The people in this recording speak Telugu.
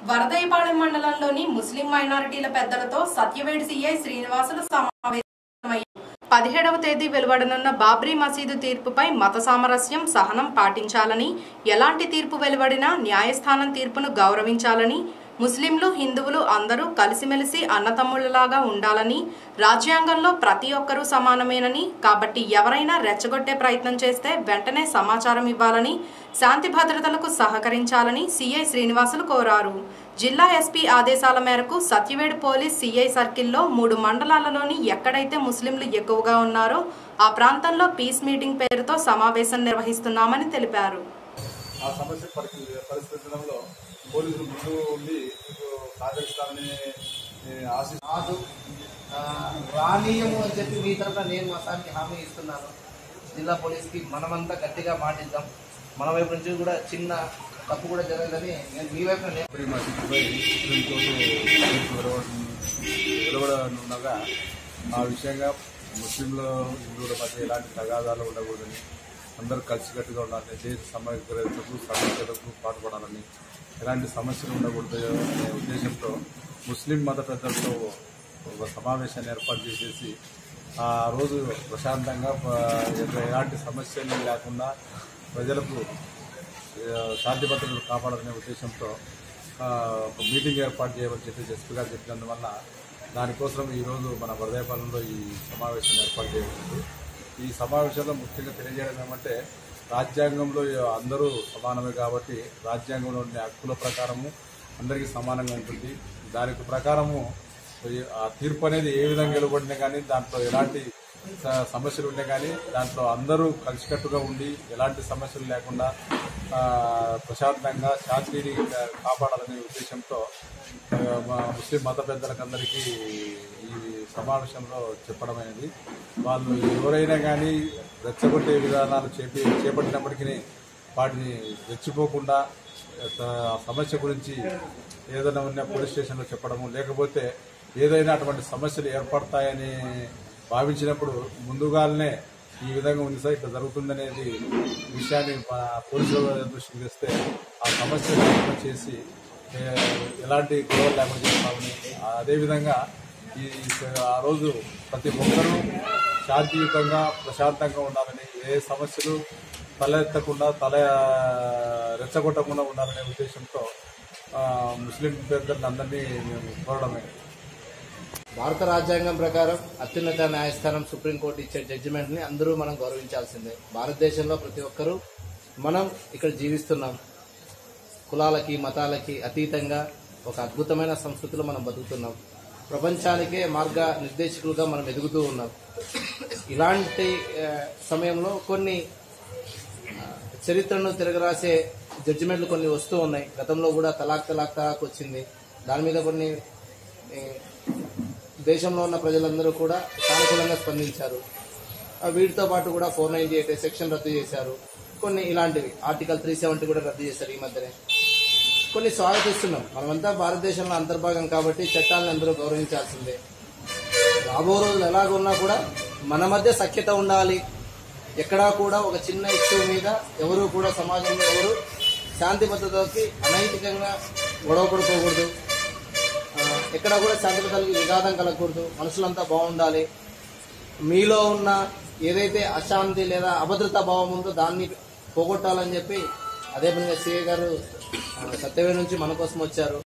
వరదైపాళెం మండలంలోని ముస్లిం మైనారిటీల పెద్దలతో సత్యవేడి సిఐ శ్రీనివాసులు సమావేశమయ్యారు పదిహేడవ తేదీ వెలువడనున్న బాబ్రీ మసీదు తీర్పుపై మత సామరస్యం సహనం పాటించాలని ఎలాంటి తీర్పు వెలువడినా న్యాయస్థానం తీర్పును గౌరవించాలని ముస్లింలు హిందువులు అందరూ కలిసిమెలిసి అన్నతమ్ముళ్లలాగా ఉండాలని రాజ్యాంగంలో ప్రతి ఒక్కరూ సమానమేనని కాబట్టి ఎవరైనా రెచ్చగొట్టే ప్రయత్నం చేస్తే వెంటనే సమాచారం ఇవ్వాలని శాంతి భద్రతలకు సహకరించాలని సిఐ శ్రీనివాసులు కోరారు జిల్లా ఎస్పీ ఆదేశాల మేరకు సత్యవేడు పోలీస్ సిఐ సర్కిల్లో మూడు మండలాలలోని ఎక్కడైతే ముస్లింలు ఎక్కువగా ఉన్నారో ఆ ప్రాంతంలో పీస్ మీటింగ్ పేరుతో సమావేశం నిర్వహిస్తున్నామని తెలిపారు ఆ సమస్య పరిస్థితి పరిస్థితులలో పోలీసులు ముందు ఉండి మీకు సహకరిస్తారని నేను ఆశి కాదు ఆ, రానీయము అని చెప్పి మీ తరఫున నేను మతానికి హామీ ఇస్తున్నాను జిల్లా పోలీస్కి మనమంతా గట్టిగా మాటిద్దాం మన వైపు నుంచి కూడా చిన్న తప్పు కూడా జరగదని నేను మీ వైపున నేను బాబ్రీ మసీదుపై సుప్రీంకోర్టు తీర్పు వెలువడ- వెలువడనుండగా ఆ విషయంగా ముస్లింల హిందువుల మధ్య ఎలాంటి తగాదాలు ఉండకూడదని అందరూ కలిసికట్టుగా ఉండాలని దేశ సమగ్రతకు సమగ్రతకు పాటుపడాలని ఎలాంటి సమస్యలు ఉండకూడదు అనే ఉద్దేశంతో ముస్లిం మత పెద్దలతో ఒక సమావేశాన్ని ఏర్పాటు చేసేసి ఆ రోజు ప్రశాంతంగా ప- ఎలాంటి సమస్యలు లేకుండా ప్రజలకు ఆ, శాంతి భద్రతలు కాపాడాలనే ఉద్దేశంతో ఆ, ఒక మీటింగ్ ఏర్పాటు చేయమని చెప్పి ఎస్పీ గారు చెప్పినందువల్ల దానికోసం ఈరోజు మన వరదాయపాలెంలో ఈ సమావేశం ఏర్పాటు చేయబడింది ఈ సమావేశంలో ముఖ్యంగా తెలియజేయడం ఏమంటే రాజ్యాంగంలో అందరూ సమానమే కాబట్టి రాజ్యాంగంలో ఉండే హక్కుల ప్రకారము అందరికీ సమానంగా ఉంటుంది దానికి ప్రకారము ఈ- ఆ తీర్పు అనేది ఏ విధంగా వెలువడినా కానీ దాంట్లో ఎలాంటి స- సమస్యలు ఉండే కానీ దాంట్లో అందరూ కలిసికట్టుగా ఉండి ఎలాంటి సమస్యలు లేకుండా ఆ, ప్రశాంతంగా శాంతిని కా- కాపాడాలనే ఉద్దేశంతో ఆ, మా ముస్లిం మత పెద్దలకందరికీ ఈ సమావేశంలో చెప్పడం అనేది వాళ్ళు ఎవరైనా కానీ రెచ్చగొట్టే విధానాలు చేపి చేపట్టినప్పటికీ వాటిని రెచ్చిపోకుండా ఆ సమస్య గురించి ఏదైనా ఉన్న పోలీస్ స్టేషన్లో చెప్పడము లేకపోతే ఏదైనా అటువంటి సమస్యలు ఏర్పడతాయని భావించినప్పుడు ముందుగానే ఈ విధంగా ఉంది సార్ ఇట్లా జరుగుతుందనేది విషయాన్ని మా పోలీసుల దృష్టికి తెస్తే ఆ సమస్య లేకుండా చేసి ఏ, ఎలాంటి గొడవలు లేకుండా చేస్తామని అదేవిధంగా ఈ ఆ రోజు ప్రతి ఒక్కరూ శాంతియుతంగా ప్రశాంతంగా ఉండాలని ఏ సమస్యలు తలెత్తకుండా తల రెచ్చగొట్టకుండా ఉండాలనే ఉద్దేశంతో ఆ, ముస్లిం పెద్దలను అందరినీ మేము కోరడమే భారత రాజ్యాంగం ప్రకారం అత్యున్నత న్యాయస్థానం సుప్రీంకోర్టు ఇచ్చే జడ్జిమెంట్ ని అందరూ మనం గౌరవించాల్సిందే భారతదేశంలో ప్రతి ఒక్కరూ మనం ఇక్కడ జీవిస్తున్నాం కులాలకి మతాలకి అతీతంగా ఒక అద్భుతమైన సంస్కృతిలో మనం బతుకుతున్నాం ప్రపంచానికే మార్గ నిర్దేశకులుగా మనం ఎదుగుతూ ఉన్నాం ఇలాంటి ఆ, సమయంలో కొన్ని ఆ, చరిత్రను తిరగరాసే జడ్జిమెంట్లు కొన్ని వస్తూ ఉన్నాయి గతంలో కూడా తలాక్ తలాక్ తలాక్ వచ్చింది దాని మీద కొన్ని ఏ, దేశంలో ఉన్న ప్రజలందరూ కూడా సానుకూలంగా స్పందించారు ఆ, వీటితో పాటు కూడా ఫోర్ నైన్టీ ఎయిట్ సెక్షన్ రద్దు చేశారు కొన్ని ఇలాంటివి ఆర్టికల్ త్రీ సెవెంటీ కూడా రద్దు చేశారు ఈ మధ్యనే కొన్ని స్వాగతిస్తున్నాం మనమంతా భారతదేశంలో అంతర్భాగం కాబట్టి చట్టాలను అందరూ గౌరవించాల్సిందే రాబో రోజులు ఎలాగున్నా కూడా మన మధ్య సఖ్యత ఉండాలి ఎక్కడా కూడా ఒక చిన్న ఇష్యూ మీద ఎవరు కూడా సమాజంలో ఎవరు శాంతి భద్రతకి అనైతికంగా గొడవ పడుకోకూడదు ఆ, ఎక్కడా కూడా శాంతి భద్రతలకి విఘాతం కలగకూడదు మనుషులంతా బాగుండాలి మీలో ఉన్న ఏదైతే అశాంతి లేదా అభద్రతా భావం ఉందో దాన్ని పోగొట్టాలని చెప్పి అదే పనిగా సిఏ గారు ఆ, సత్యవేడి నుంచి మన కోసం వచ్చారు